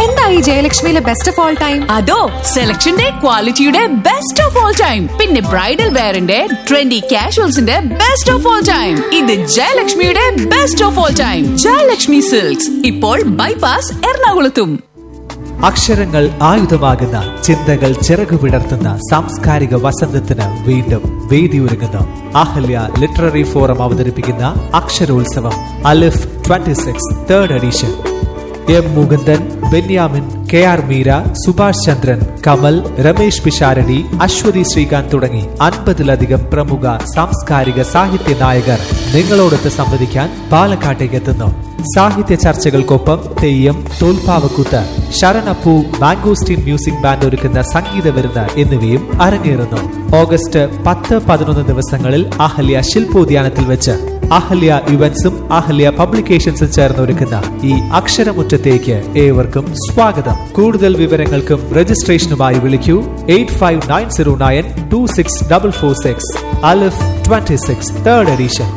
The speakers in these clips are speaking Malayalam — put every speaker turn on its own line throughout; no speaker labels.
എന്തായി ജയലക്ഷ്മിയിലെ ബെസ്റ്റ് ഓഫ് ഓൾ ടൈം
അതോ സെലക്ഷന്റെ ക്വാളിറ്റിയുടെ ബെസ്റ്റ് ഓഫ് ഓൾ ടൈം പിന്നെ ബ്രൈഡൽ വെയറിന്റെ ട്രെൻഡി കാഷ്വൽസിന്റെ ബെസ്റ്റ് ഓഫ് ഓൾ ടൈം ഇത് ജയലക്ഷ്മിയുടെ best of all time Jayalakshmi silks ഇപ്പോൾ ബൈപാസ് എറണാകുളത്തും
അക്ഷരങ്ങൾ ആയുധമാകുന്ന ചിന്തകൾ ചിറകു വിടർത്തുന്ന സാംസ്കാരിക വസന്തത്തിന് വീണ്ടും വേദിയൊരുങ്ങുന്നു അഹല്യ ലിറ്റററി ഫോറം അവതരിപ്പിക്കുന്ന അക്ഷരോത്സവം Alif 26 six third edition M Mukundan Benyamin K R Meera Subhash Chandran Kamal Ramesh Pisharody Aswathy Sreekanth തുടങ്ങി അൻപതിലധികം പ്രമുഖ സാംസ്കാരിക സാഹിത്യ നായകർ നിങ്ങളോടൊത്ത് സംവദിക്കാൻ പാലക്കാട്ടേക്ക് എത്തുന്നു സാഹിത്യ ചർച്ചകൾക്കൊപ്പം തെയ്യം തോൽപ്പാവക്കൂത്ത് ശരണപ്പൂ മാംഗോസ്റ്റീൻ മ്യൂസിക് ബാൻഡ് ഒരുക്കുന്ന സംഗീത വിരുന്ന് എന്നിവയും അരങ്ങേറുന്നു ഓഗസ്റ്റ് പത്ത് പതിനൊന്ന് ദിവസങ്ങളിൽ അഹല്യ ശില്പോദ്യാനത്തിൽ വെച്ച് അഹല്യ ഇവന്റ്സും അഹല്യ പബ്ലിക്കേഷൻസും ചേർന്ന് ഒരുക്കുന്ന ഈ അക്ഷരമുറ്റത്തേക്ക് ഏവർക്കും സ്വാഗതം കൂടുതൽ വിവരങ്ങൾക്കും രജിസ്ട്രേഷനുമായി വിളിക്കൂ eight five nine zero nine two six double four six അലിഫ് ട്വന്റി സിക്സ് തേർഡ് എഡീഷൻ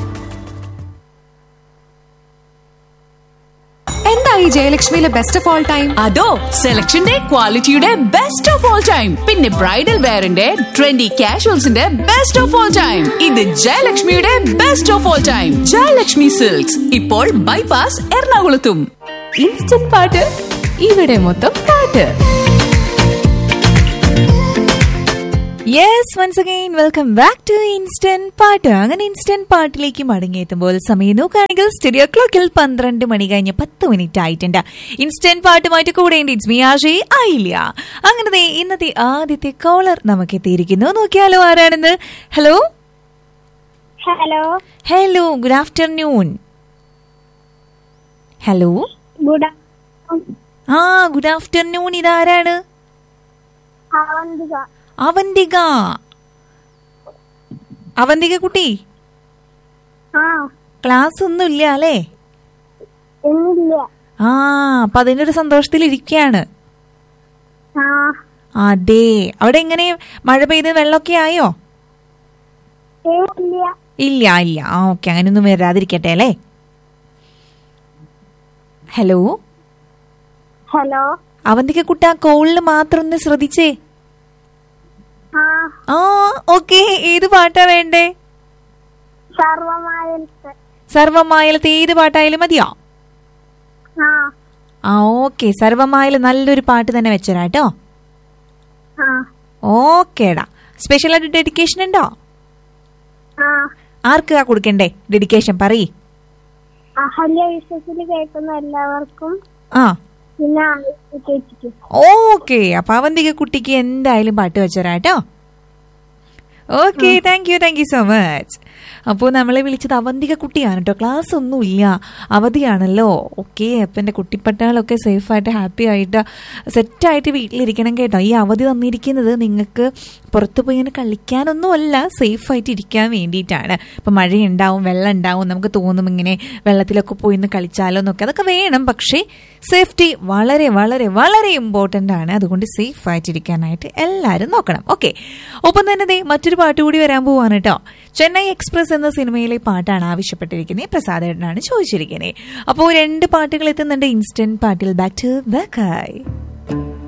എന്തായി ജയലക്ഷ്മിയിലെ ബെസ്റ്റ് ഓഫ് ഓൾ ടൈം
അതോ സെലക്ഷന്റെ ക്വാളിറ്റിയുടെ ബെസ്റ്റ് ഓഫ് ഓൾ ടൈം പിന്നെ ബ്രൈഡൽ വെയറിന്റെ ട്രെൻഡി കാഷ്വൽസിന്റെ ബെസ്റ്റ് ഓഫ് ഓൾ ടൈം ഇത് ജയലക്ഷ്മിയുടെ best of all time Jayalakshmi silks ഇപ്പോൾ ബൈപാസ് എറണാകുളത്തും
ഇൻസ്റ്റന്റ് പാട്ട് ഇവിടെ മൊത്തം പാട്ട് yes once again welcome back to instant പാട്ട് അങ്ങനെ ഇൻസ്റ്റന്റ് പാട്ടിലേക്ക് മടങ്ങിയെത്തുമ്പോൾ സമയം നോക്കുകയാണെങ്കിൽ സ്റ്റുഡിയോ ക്ലോക്കിൽ പന്ത്രണ്ട് മണി കഴിഞ്ഞ് പത്ത് മിനിറ്റ് ആയിട്ടുണ്ട് ഇൻസ്റ്റന്റ് പാട്ടുമായിട്ട് കൂടെ ഇറ്റ്സ് മീ ആഷേ ആയില്ല അങ്ങനെ ദേ ഇന്നത്തെ ആദ്യത്തെ കോളർ നമുക്ക് എത്തിയിരിക്കുന്നു നോക്കിയാലോ ആരാണെന്ന് hello
hello
hello good afternoon hello
good
ah good afternoon ഇതാരാണ്
അവന്തിക
അവന്തിക അവന്തിക കുട്ടി
ആ
ക്ലാസ് ഒന്നും ഇല്ല അല്ലേ
എന്നില്ല
ആ അപ്പൊ അതിന്റെ ഒരു സന്തോഷത്തിൽ ഇരിക്കുകയാണ്
ആ
അതെ അവിടെ എങ്ങനെ മഴ പെയ്ത് വെള്ളമൊക്കെ ആയോ
ഏ ഇല്ല
ഇല്ല ഇല്ല ആ ഓക്കെ അങ്ങനെയൊന്നും വരാതിരിക്കട്ടെ അല്ലേ ഹലോ
ഹലോ
അവന്തിക കുട്ടി ആ കോളിൽ മാത്രം ഒന്ന് ശ്രദ്ധിച്ചേ
ആ
ആ ഓക്കെ ഏത് പാട്ടാ വേണ്ടേ
സർവമായത്തെ
സർവമായാലത്തെ ഏത് പാട്ടായാലും മതിയോ
ആ
ആ ഓക്കെ സർവമായാൽ നല്ലൊരു പാട്ട് തന്നെ വെച്ചരാട്ടോ
ആ
ഓക്കേടാ സ്പെഷ്യലായിട്ട് ഡെഡിക്കേഷൻ ഉണ്ടോ
ആ
ആർക്കാ കൊടുക്കണ്ടേ ഡെഡിക്കേഷൻ പറയ്
അഹല്യ വിശ്വസിൽ കേൾക്കുന്ന എല്ലാവർക്കും
ആ
പിന്നെ ചേച്ചിക്ക്
ഓക്കെ അപ്പൊ അവന്തിക കുട്ടിക്ക് എന്തായാലും പാട്ട് വെച്ചരാട്ടോ okay thank you thank you so much അപ്പോൾ നമ്മളെ വിളിച്ചത് അവന്തിക കുട്ടിയാണ് കേട്ടോ ക്ലാസ് ഒന്നുമില്ല അവധിയാണല്ലോ ഓക്കെ അപ്പം എൻ്റെ കുട്ടിപ്പട്ടാളൊക്കെ സേഫായിട്ട് ഹാപ്പി ആയിട്ട് സെറ്റായിട്ട് വീട്ടിലിരിക്കണം കേട്ടോ ഈ അവധി തന്നിരിക്കുന്നത് നിങ്ങൾക്ക് പുറത്തു പോയി ഇങ്ങനെ കളിക്കാനൊന്നുമല്ല സേഫായിട്ട് ഇരിക്കാൻ വേണ്ടിയിട്ടാണ് ഇപ്പം മഴയുണ്ടാവും വെള്ളം ഉണ്ടാവും നമുക്ക് തോന്നും ഇങ്ങനെ വെള്ളത്തിലൊക്കെ പോയി ഒന്ന് കളിച്ചാലോ എന്നൊക്കെ അതൊക്കെ വേണം പക്ഷേ സേഫ്റ്റി വളരെ വളരെ വളരെ ഇമ്പോർട്ടൻ്റ് ആണ് അതുകൊണ്ട് സേഫ് ആയിട്ടിരിക്കാനായിട്ട് എല്ലാവരും നോക്കണം ഓക്കെ ഒപ്പം തന്നെ ദേ മറ്റൊരു പാട്ട് കൂടി വരാൻ പോവാണ് കേട്ടോ ചെന്നൈ എക്സ്പ്രസ് എന്ന സിനിമയിലെ പാട്ടാണ് ആവശ്യപ്പെട്ടിരിക്കുന്നത് പ്രസാദേട്ടനാണ് ചോദിച്ചിരിക്കുന്നത് അപ്പോൾ രണ്ട് പാട്ടുകൾ എത്തുന്നുണ്ട് ഇൻസ്റ്റന്റ് പാട്ടിൽ ബാക്ക് ടു ബാക്ക് ആയി